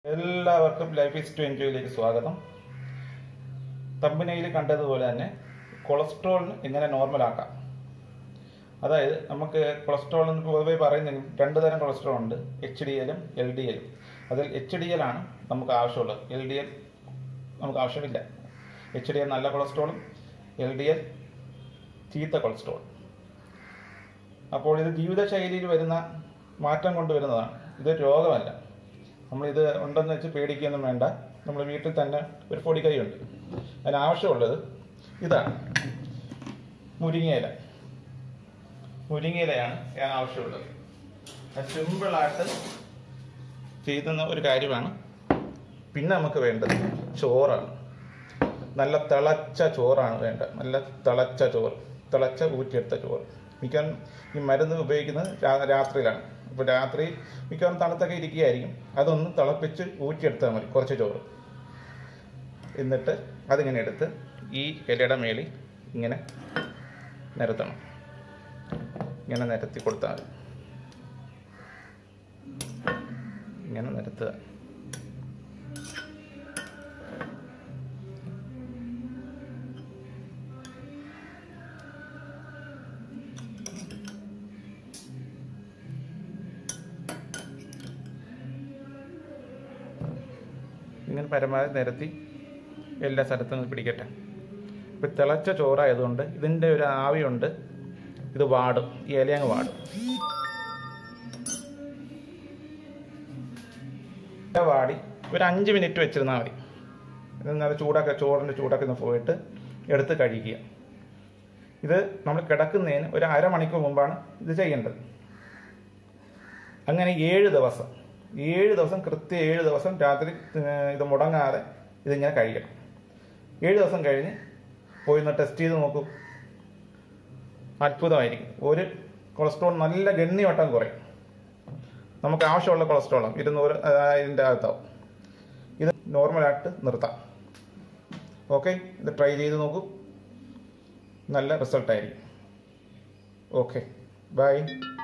എല്ലാവർക്കും life is to എൻജോയിലേക്ക് സ്വാഗതം തമ്പനയിൽ കണ്ടതുപോലെ തന്നെ കൊളസ്ട്രോളിന് എങ്ങനെ നോർമൽ ആക്കാം അതായത് നമുക്ക് കൊളസ്ട്രോൾ എന്ന് പൊതുവെ പറയുന്നെങ്കിൽ രണ്ട് തരം കൊളസ്ട്രോൾ ഉണ്ട് എച്ച് ഡി എല്ലും എൽ ഡി എല്ലും അതിൽ എച്ച് ഡി എൽ ആണ് നമുക്ക് ആവശ്യമുള്ളത് എൽ ഡി എൽ നമുക്ക് ആവശ്യമില്ല എച്ച് ഡി എൽ നല്ല കൊളസ്ട്രോളും എൽ ഡി എൽ ചീത്ത കൊളസ്ട്രോൾ അപ്പോൾ ഇത് ജീവിതശൈലിയിൽ വരുന്ന മാറ്റം കൊണ്ടുവരുന്നതാണ് ഇത് രോഗമല്ല നമ്മളിത് ഉണ്ടെന്ന് വെച്ച് പേടിക്കുകയൊന്നും വേണ്ട നമ്മൾ വീട്ടിൽ തന്നെ ഒരു പൊടിക്കൈയുണ്ട് അതിന് ആവശ്യമുള്ളത് ഇതാണ് മുരിങ്ങയില മുരിങ്ങയിലയാണ് ഞാൻ ആവശ്യമുള്ളത് അത് സിമ്പിളായിട്ട് ചെയ്യുന്ന ഒരു കാര്യമാണ് പിന്നെ നമുക്ക് വേണ്ടത് ചോറാണ് നല്ല തിളച്ച ചോറാണ് വേണ്ടത് നല്ല തിളച്ച ചോറ് തിളച്ച ഊറ്റിയെടുത്ത ചോറ് മിക്കവാറും ഈ മരുന്ന് ഉപയോഗിക്കുന്നത് രാ- രാത്രിയിലാണ് അപ്പോൾ രാത്രി മിക്കവാറും തണുത്തൊക്കെ ഇരിക്കുകയായിരിക്കും അതൊന്ന് തിളപ്പിച്ച് ഊറ്റിയെടുത്താൽ മതി കുറച്ച് ചോറ് എന്നിട്ട് അതിങ്ങനെ എടുത്ത് ഈ ഇലയുടെ മേളിൽ ഇങ്ങനെ നിരത്തണം ഇങ്ങനെ നിരത്തി കൊടുത്താൽ മതി ഇങ്ങനെ നിരത്തുക ഇങ്ങനെ പരമാവധി നിരത്തി എല്ലാ സ്ഥലത്തും ഒന്ന് പിടിക്കട്ടെ ഇപ്പം തിളച്ച ചോറായതുകൊണ്ട് ഇതിൻ്റെ ഒരു ആവിയുണ്ട് ഇത് വാടും ഈ ഇല അങ്ങ് വാടും ഇല വാടി ഒരു അഞ്ച് മിനിറ്റ് വെച്ചിരുന്നാൽ മതി ഇത് നല്ല ചൂടൊക്കെ ചോറിൻ്റെ ചൂടൊക്കെ ഒന്ന് പോയിട്ട് എടുത്ത് കഴിക്കുക ഇത് നമ്മൾ കിടക്കുന്നതിന് ഒരു അരമണിക്കൂർ മുമ്പാണ് ഇത് ചെയ്യേണ്ടത് അങ്ങനെ ഏഴ് ദിവസം ഏഴ് ദിവസം കൃത്യം ഏഴ് ദിവസം രാത്രി ഏഹ്, ഇത് മുടങ്ങാതെ ഇതിങ്ങനെ കഴിക്കണം ഏഴ് ദിവസം കഴിഞ്ഞ് പോയി ഒന്ന് ടെസ്റ്റ് ചെയ്ത് നോക്കൂ അത്ഭുതമായിരിക്കും ഒരു കൊളസ്ട്രോൾ നല്ല ഗണ്യവട്ടം കുറയും നമുക്ക് ആവശ്യമുള്ള കൊളസ്ട്രോളും ഇരുന്നൂറ് ഇതിൻ്റെ അകത്താവും ഇത് നോർമലായിട്ട് നിർത്താം ഓക്കെ ഇത് ട്രൈ ചെയ്ത് നോക്കൂ നല്ല റിസൾട്ടായിരിക്കും ഓക്കെ ബൈ